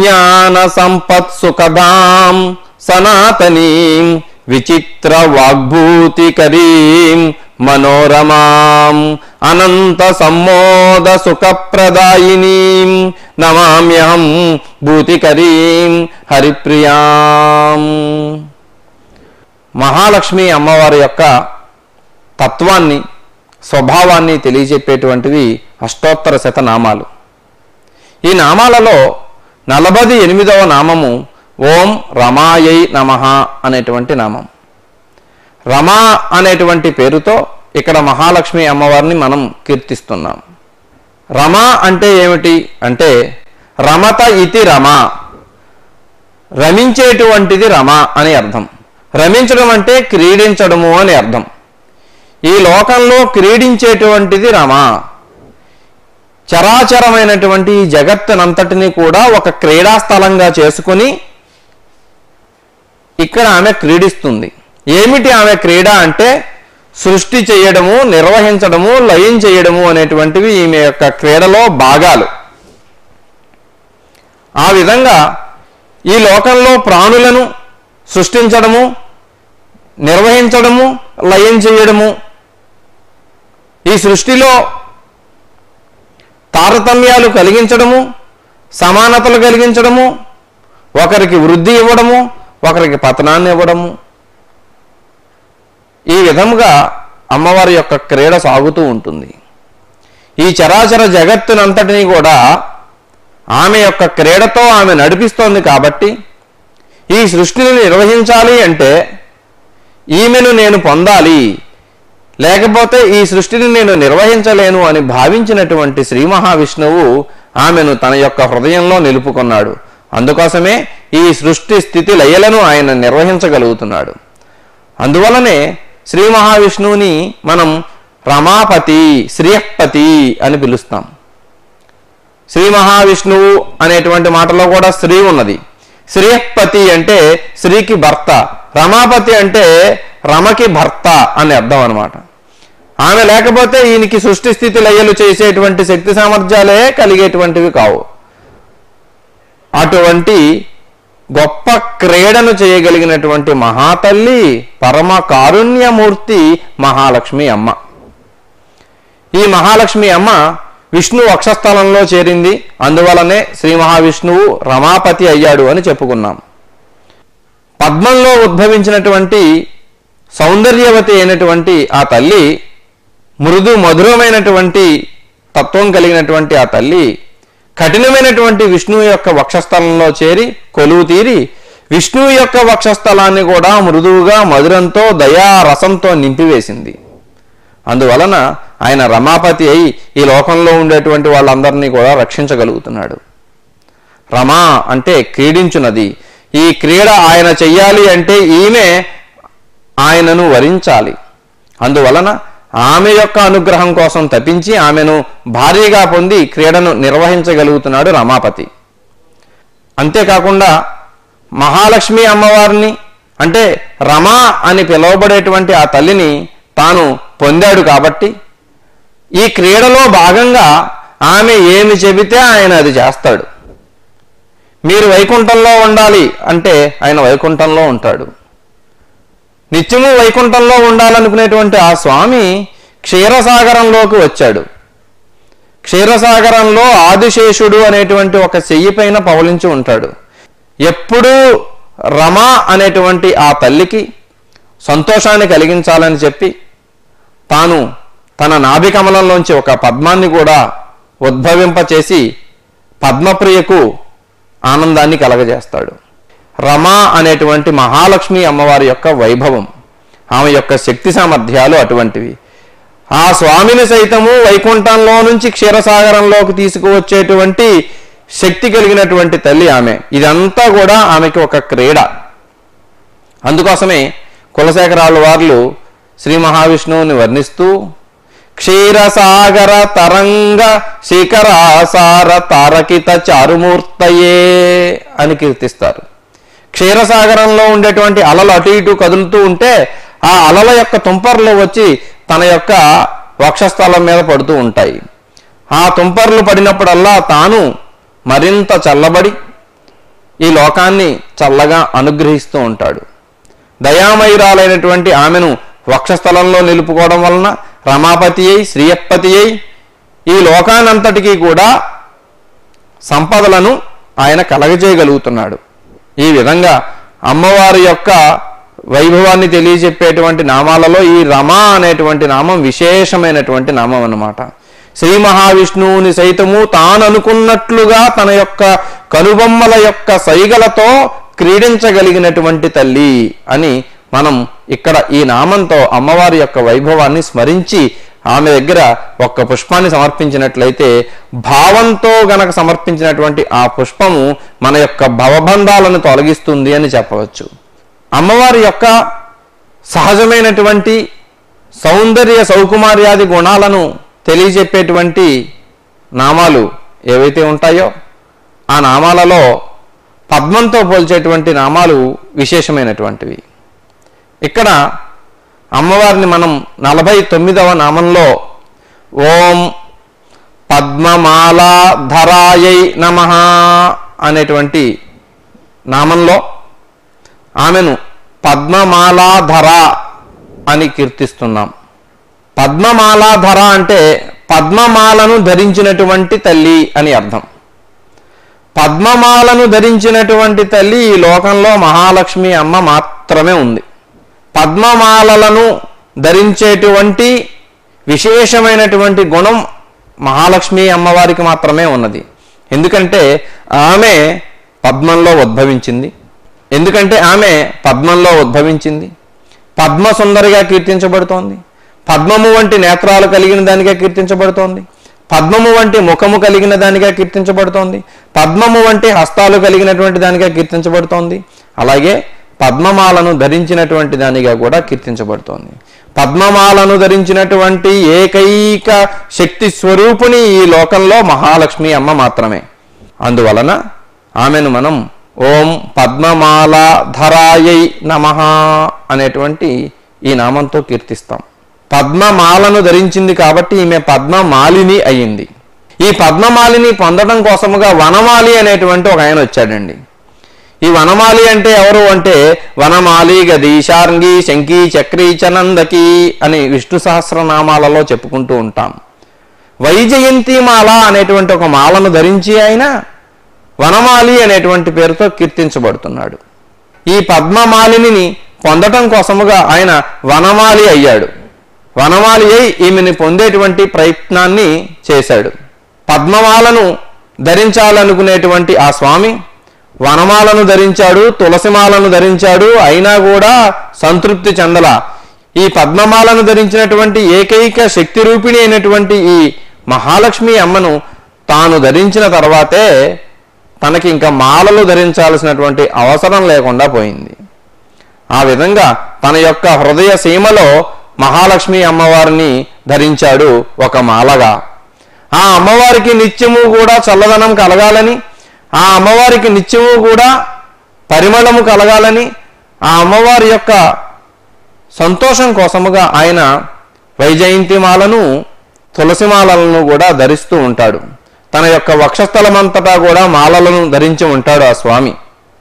జ్ఞాన సంపత్ సుఖదాం సనాతనీం విచిత్ర వాగ్భూతికరీం మనోరమాం అనంత సమ్మోద సుఖప్రదాయినీం నమామ్యహం భూతికరీం హరిప్రియాం మహాలక్ష్మి అమ్మవారి యొక్క తత్వాన్ని స్వభావాన్ని తెలియజెప్పేటువంటివి అష్టోత్తర శత నామాలు ఈ నామాలలో నలభై ఎనిమిదవ నామము ఓం రమాయై నమ అనేటువంటి నామం రమా అనేటువంటి పేరుతో ఇక్కడ మహాలక్ష్మి అమ్మవారిని మనం కీర్తిస్తున్నాం రమ అంటే ఏమిటి అంటే రమత ఇతి రమ రమించేటువంటిది రమ అని అర్థం రమించడం అంటే క్రీడించడము అని అర్థం ఈ లోకంలో క్రీడించేటువంటిది రమ చరాచరమైనటువంటి ఈ జగత్తునంతటిని కూడా ఒక క్రీడా స్థలంగా చేసుకుని ఇక్కడ ఆమె క్రీడిస్తుంది ఏమిటి ఆమె క్రీడ అంటే సృష్టి చేయడము నిర్వహించడము లయం చేయడము అనేటువంటివి ఈమె యొక్క క్రీడలో భాగాలు ఆ విధంగా ఈ లోకంలో ప్రాణులను సృష్టించడము నిర్వహించడము లయం చేయడము ఈ సృష్టిలో తారతమ్యాలు కలిగించడము సమానతలు కలిగించడము ఒకరికి వృద్ధి ఇవ్వడము ఒకరికి పతనాన్ని ఇవ్వడము ఈ విధముగా అమ్మవారి యొక్క క్రీడ సాగుతూ ఉంటుంది ఈ చరాచర జగత్తునంతటినీ కూడా ఆమె యొక్క క్రీడతో ఆమె నడిపిస్తోంది కాబట్టి ఈ సృష్టిని నిర్వహించాలి అంటే ఈమెను నేను పొందాలి లేకపోతే ఈ సృష్టిని నేను నిర్వహించలేను అని భావించినటువంటి శ్రీ మహావిష్ణువు ఆమెను తన యొక్క హృదయంలో నిలుపుకున్నాడు అందుకోసమే ఈ సృష్టి స్థితి లయలను ఆయన నిర్వహించగలుగుతున్నాడు అందువలనే శ్రీ మహావిష్ణువుని మనం రమాపతి శ్రీయపతి అని పిలుస్తాం శ్రీ మహావిష్ణువు అనేటువంటి మాటలో కూడా స్త్రీ ఉన్నది శ్రీయపతి అంటే స్త్రీకి భర్త రమాపతి అంటే రమకి భర్త అని అర్థం అనమాట ఆమె లేకపోతే ఈయనకి సృష్టి స్థితి లయలు చేసేటువంటి శక్తి సామర్థ్యాలే కలిగేటువంటివి కావు అటువంటి గొప్ప క్రీడను చేయగలిగినటువంటి మహాతల్లి పరమ కారుణ్యమూర్తి మహాలక్ష్మి అమ్మ ఈ మహాలక్ష్మి అమ్మ విష్ణు వక్షస్థలంలో చేరింది అందువలనే శ్రీ మహావిష్ణువు రమాపతి అయ్యాడు అని చెప్పుకున్నాం పద్మంలో ఉద్భవించినటువంటి సౌందర్యవతి అయినటువంటి ఆ తల్లి మృదు మధురమైనటువంటి తత్వం కలిగినటువంటి ఆ తల్లి కఠినమైనటువంటి విష్ణువు యొక్క వక్షస్థలంలో చేరి కొలువు తీరి విష్ణువు యొక్క వక్షస్థలాన్ని కూడా మృదువుగా మధురంతో దయా రసంతో నింపివేసింది అందువలన ఆయన రమాపతి అయి ఈ లోకంలో ఉండేటువంటి వాళ్ళందరినీ కూడా రక్షించగలుగుతున్నాడు రమా అంటే క్రీడించున్నది ఈ క్రీడ ఆయన చెయ్యాలి అంటే ఈమె ఆయనను వరించాలి అందువలన ఆమె యొక్క అనుగ్రహం కోసం తప్పించి ఆమెను భారీగా పొంది క్రీడను నిర్వహించగలుగుతున్నాడు రమాపతి అంతేకాకుండా మహాలక్ష్మి అమ్మవారిని అంటే రమా అని పిలువబడేటువంటి ఆ తల్లిని తాను పొందాడు కాబట్టి ఈ క్రీడలో భాగంగా ఆమె ఏమి చెబితే ఆయన అది చేస్తాడు మీరు వైకుంఠంలో ఉండాలి అంటే ఆయన వైకుంఠంలో ఉంటాడు నిత్యము వైకుంఠంలో ఉండాలనుకునేటువంటి ఆ స్వామి క్షీరసాగరంలోకి వచ్చాడు క్షీరసాగరంలో ఆదిశేషుడు అనేటువంటి ఒక చెయ్యి పైన పవలించి ఉంటాడు ఎప్పుడూ రమ అనేటువంటి ఆ తల్లికి సంతోషాన్ని కలిగించాలని చెప్పి తాను తన నాభికమలంలోంచి ఒక పద్మాన్ని కూడా ఉద్భవింపచేసి పద్మప్రియకు ఆనందాన్ని కలగజేస్తాడు రమ అనేటువంటి మహాలక్ష్మి అమ్మవారి యొక్క వైభవం ఆమె యొక్క శక్తి సామర్థ్యాలు అటువంటివి ఆ స్వామిని సైతము వైకుంఠంలో నుంచి క్షీరసాగరంలోకి తీసుకువచ్చేటువంటి శక్తి కలిగినటువంటి తల్లి ఆమె ఇదంతా కూడా ఆమెకి ఒక క్రీడ అందుకోసమే కులశేఖరాలు వార్లు శ్రీ మహావిష్ణువుని వర్ణిస్తూ క్షీరసాగర తరంగ శిఖరాసార తారకిత చారుమూర్తయే అని కీర్తిస్తారు క్షీరసాగరంలో ఉండేటువంటి అలలు అటు ఇటు కదులుతూ ఉంటే ఆ అలల యొక్క తుంపర్లు వచ్చి తన యొక్క వక్షస్థలం మీద పడుతూ ఉంటాయి ఆ తుంపర్లు పడినప్పుడల్లా తాను మరింత చల్లబడి ఈ లోకాన్ని చల్లగా అనుగ్రహిస్తూ ఉంటాడు దయామయురాలైనటువంటి ఆమెను వక్షస్థలంలో నిలుపుకోవడం వలన రమాపతి అయి శ్రీయప్పతి అయి ఈ లోకానంతటికీ కూడా సంపదలను ఆయన కలగజేయగలుగుతున్నాడు ఈ విధంగా అమ్మవారి యొక్క వైభవాన్ని తెలియజెప్పేటువంటి నామాలలో ఈ రమ అనేటువంటి నామం విశేషమైనటువంటి నామం అన్నమాట శ్రీ మహావిష్ణువుని సైతము తాను అనుకున్నట్లుగా తన యొక్క కనుబొమ్మల యొక్క సైగలతో క్రీడించగలిగినటువంటి తల్లి అని మనం ఇక్కడ ఈ నామంతో అమ్మవారి యొక్క వైభవాన్ని స్మరించి ఆమె దగ్గర ఒక్క పుష్పాన్ని సమర్పించినట్లయితే భావంతో గనక సమర్పించినటువంటి ఆ పుష్పము మన యొక్క భవబంధాలను తొలగిస్తుంది అని చెప్పవచ్చు అమ్మవారి యొక్క సహజమైనటువంటి సౌందర్య సౌకుమార్యాది గుణాలను తెలియజెప్పేటువంటి నామాలు ఏవైతే ఉంటాయో ఆ నామాలలో పద్మంతో పోల్చేటువంటి నామాలు విశేషమైనటువంటివి ఇక్కడ అమ్మవారిని మనం నలభై తొమ్మిదవ నామంలో ఓం పద్మమాలాధరాయై నమ అనేటువంటి నామంలో ఆమెను పద్మమాలాధర అని కీర్తిస్తున్నాం పద్మమాలాధర అంటే పద్మమాలను ధరించినటువంటి తల్లి అని అర్థం పద్మమాలను ధరించినటువంటి తల్లి ఈ లోకంలో మహాలక్ష్మి అమ్మ మాత్రమే ఉంది పద్మమాలలను ధరించేటువంటి విశేషమైనటువంటి గుణం మహాలక్ష్మి అమ్మవారికి మాత్రమే ఉన్నది ఎందుకంటే ఆమె పద్మంలో ఉద్భవించింది ఎందుకంటే ఆమె పద్మంలో ఉద్భవించింది పద్మ సుందరిగా కీర్తించబడుతోంది పద్మము వంటి నేత్రాలు కలిగిన దానిగా కీర్తించబడుతోంది పద్మము వంటి ముఖము కలిగిన దానిగా కీర్తించబడుతోంది పద్మము వంటి హస్తాలు కలిగినటువంటి దానిగా కీర్తించబడుతోంది అలాగే పద్మమాలను ధరించినటువంటి దానిగా కూడా కీర్తించబడుతోంది పద్మమాలను ధరించినటువంటి ఏకైక శక్తి స్వరూపుని ఈ లోకంలో మహాలక్ష్మి అమ్మ మాత్రమే అందువలన ఆమెను మనం ఓం పద్మమాల ధరాయై నమ అనేటువంటి ఈ నామంతో కీర్తిస్తాం పద్మమాలను ధరించింది కాబట్టి ఈమె పద్మమాలిని అయ్యింది ఈ పద్మమాలిని పొందడం కోసముగా వనమాలి అనేటువంటి ఒక ఆయన వచ్చాడండి ఈ వనమాలి అంటే ఎవరు అంటే వనమాలి గది శార్ంగి శంకి చక్రి చనందకి అని విష్ణు సహస్రనామాలలో చెప్పుకుంటూ ఉంటాం వైజయంతి మాల అనేటువంటి ఒక మాలను ధరించి ఆయన వనమాలి అనేటువంటి పేరుతో కీర్తించబడుతున్నాడు ఈ పద్మమాలిని పొందటం కోసముగా ఆయన వనమాలి అయ్యాడు వనమాలి అయి ఈమెని పొందేటువంటి ప్రయత్నాన్ని చేశాడు పద్మమాలను ధరించాలనుకునేటువంటి ఆ స్వామి వనమాలను ధరించాడు తులసిమాలను ధరించాడు అయినా కూడా సంతృప్తి చెందల ఈ పద్మమాలను ధరించినటువంటి ఏకైక శక్తి రూపిణి అయినటువంటి ఈ మహాలక్ష్మి అమ్మను తాను ధరించిన తర్వాతే తనకి ఇంకా మాలలు ధరించాల్సినటువంటి అవసరం లేకుండా పోయింది ఆ విధంగా తన యొక్క హృదయ సీమలో మహాలక్ష్మి అమ్మవారిని ధరించాడు ఒక మాలగా ఆ అమ్మవారికి నిత్యము కూడా చల్లదనం కలగాలని ఆ అమ్మవారికి నిత్యము కూడా పరిమళము కలగాలని ఆ అమ్మవారి యొక్క సంతోషం కోసముగా ఆయన వైజయంతి మాలను తులసి మాలలను కూడా ధరిస్తూ ఉంటాడు తన యొక్క వక్షస్థలమంతటా కూడా మాలలను ధరించి ఉంటాడు ఆ స్వామి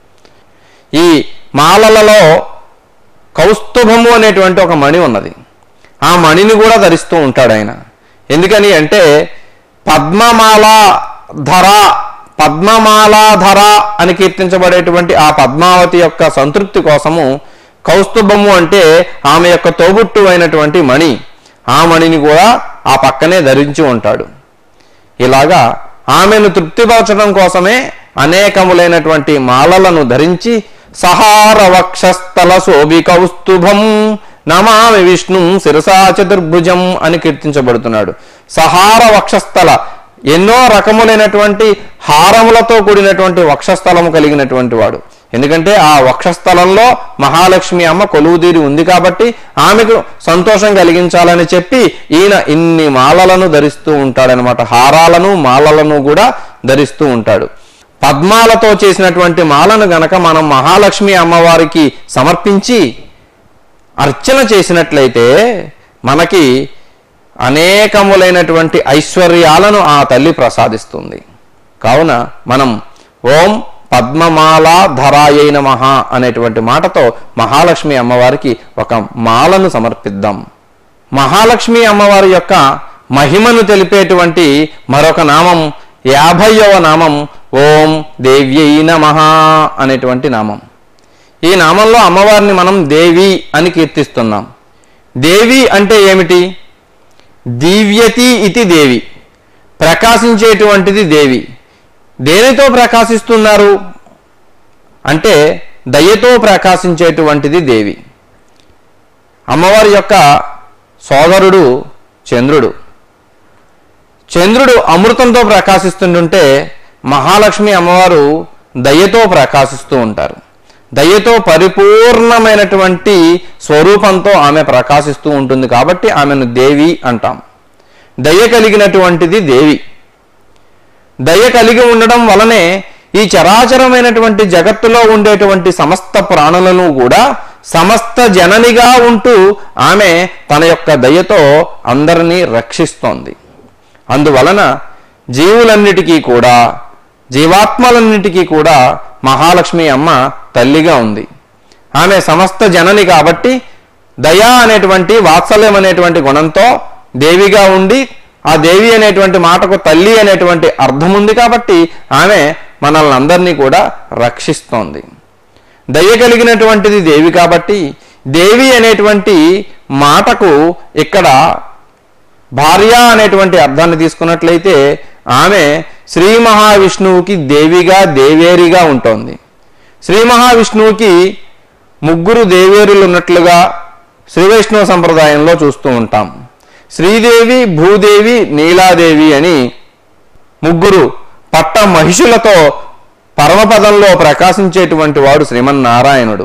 ఈ మాలలలో కౌస్తుభము అనేటువంటి ఒక మణి ఉన్నది ఆ మణిని కూడా ధరిస్తూ ఉంటాడు ఆయన ఎందుకని అంటే పద్మమాల ధర పద్మమాలాధర అని కీర్తించబడేటువంటి ఆ పద్మావతి యొక్క సంతృప్తి కోసము కౌస్తుభము అంటే ఆమె యొక్క తోబుట్టు అయినటువంటి మణి ఆ మణిని కూడా ఆ పక్కనే ధరించి ఉంటాడు ఇలాగా ఆమెను తృప్తిపరచడం కోసమే అనేకములైనటువంటి మాలలను ధరించి సహార వక్షస్థల శోభి కౌస్తుభం నమామి విష్ణు శిరసా చతుర్భుజం అని కీర్తించబడుతున్నాడు సహార వక్షస్థల ఎన్నో రకములైనటువంటి హారములతో కూడినటువంటి వక్షస్థలము కలిగినటువంటి వాడు ఎందుకంటే ఆ వక్షస్థలంలో మహాలక్ష్మి అమ్మ కొలువుదీరి ఉంది కాబట్టి ఆమెకు సంతోషం కలిగించాలని చెప్పి ఈయన ఇన్ని మాలలను ధరిస్తూ ఉంటాడనమాట హారాలను మాలలను కూడా ధరిస్తూ ఉంటాడు పద్మాలతో చేసినటువంటి మాలను గనక మనం మహాలక్ష్మి అమ్మవారికి సమర్పించి అర్చన చేసినట్లయితే మనకి అనేకములైనటువంటి ఐశ్వర్యాలను ఆ తల్లి ప్రసాదిస్తుంది కావున మనం ఓం పద్మమాల ధరాయై నమః అనేటువంటి మాటతో మహాలక్ష్మి అమ్మవారికి ఒక మాలను సమర్పిద్దాం మహాలక్ష్మి అమ్మవారి యొక్క మహిమను తెలిపేటువంటి మరొక నామం యాభైవ నామం ఓం దేవ్యై నమః అనేటువంటి నామం ఈ నామంలో అమ్మవారిని మనం దేవి అని కీర్తిస్తున్నాం దేవి అంటే ఏమిటి దివ్యతి ఇతి దేవి ప్రకాశించేటువంటిది దేవి దేనితో ప్రకాశిస్తున్నారు అంటే దయతో ప్రకాశించేటువంటిది దేవి అమ్మవారి యొక్క సోదరుడు చంద్రుడు చంద్రుడు అమృతంతో ప్రకాశిస్తుంటుంటే మహాలక్ష్మి అమ్మవారు దయతో ప్రకాశిస్తూ ఉంటారు దయతో పరిపూర్ణమైనటువంటి స్వరూపంతో ఆమె ప్రకాశిస్తూ ఉంటుంది కాబట్టి ఆమెను దేవి అంటాం దయ కలిగినటువంటిది దేవి దయ కలిగి ఉండడం వలనే ఈ చరాచరమైనటువంటి జగత్తులో ఉండేటువంటి సమస్త ప్రాణులను కూడా సమస్త జననిగా ఉంటూ ఆమె తన యొక్క దయతో అందరినీ రక్షిస్తోంది అందువలన జీవులన్నిటికీ కూడా జీవాత్మలన్నిటికీ కూడా మహాలక్ష్మి అమ్మ తల్లిగా ఉంది ఆమె సమస్త జనని కాబట్టి దయ అనేటువంటి వాత్సల్యం అనేటువంటి గుణంతో దేవిగా ఉండి ఆ దేవి అనేటువంటి మాటకు తల్లి అనేటువంటి అర్థం ఉంది కాబట్టి ఆమె మనల్ని అందరినీ కూడా రక్షిస్తోంది దయ కలిగినటువంటిది దేవి కాబట్టి దేవి అనేటువంటి మాటకు ఇక్కడ భార్య అనేటువంటి అర్థాన్ని తీసుకున్నట్లయితే ఆమె శ్రీ మహావిష్ణువుకి దేవిగా దేవేరిగా ఉంటుంది శ్రీ మహావిష్ణువుకి ముగ్గురు దేవేరులు ఉన్నట్లుగా శ్రీ వైష్ణవ సంప్రదాయంలో చూస్తూ ఉంటాం శ్రీదేవి భూదేవి నీలాదేవి అని ముగ్గురు పట్ట మహిషులతో పరమపదంలో ప్రకాశించేటువంటి వాడు శ్రీమన్నారాయణుడు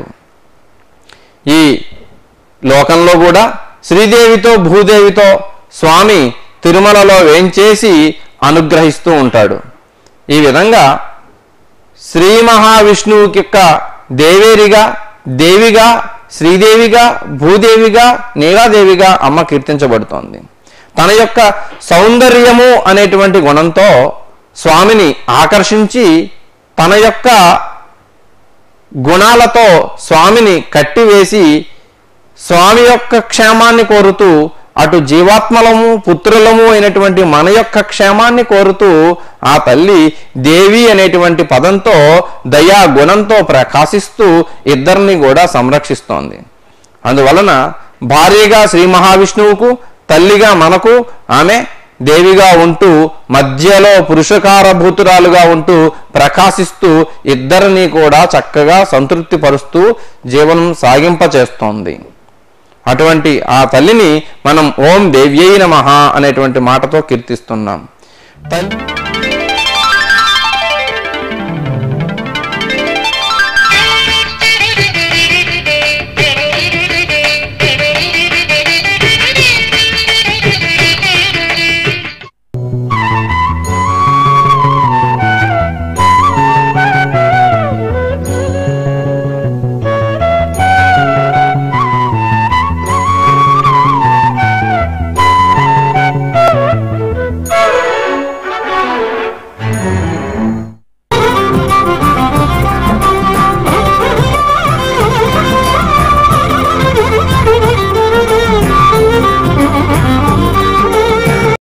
ఈ లోకంలో కూడా శ్రీదేవితో భూదేవితో స్వామి తిరుమలలో వేంచేసి అనుగ్రహిస్తూ ఉంటాడు ఈ విధంగా శ్రీ మహావిష్ణువుకి యొక్క దేవేరిగా దేవిగా శ్రీదేవిగా భూదేవిగా నీలాదేవిగా అమ్మ కీర్తించబడుతోంది తన యొక్క సౌందర్యము అనేటువంటి గుణంతో స్వామిని ఆకర్షించి తన యొక్క గుణాలతో స్వామిని కట్టివేసి స్వామి యొక్క క్షేమాన్ని కోరుతూ అటు జీవాత్మలము పుత్రులము అయినటువంటి మన యొక్క క్షేమాన్ని కోరుతూ ఆ తల్లి దేవి అనేటువంటి పదంతో దయా గుణంతో ప్రకాశిస్తూ ఇద్దరిని కూడా సంరక్షిస్తోంది అందువలన భార్యగా శ్రీ మహావిష్ణువుకు తల్లిగా మనకు ఆమె దేవిగా ఉంటూ మధ్యలో పురుషకారభూతురాలుగా ఉంటూ ప్రకాశిస్తూ ఇద్దరిని కూడా చక్కగా సంతృప్తి పరుస్తూ జీవనం సాగింపచేస్తోంది అటువంటి ఆ తల్లిని మనం ఓం దేవ్యై నమః అనేటువంటి మాటతో కీర్తిస్తున్నాం తల్లి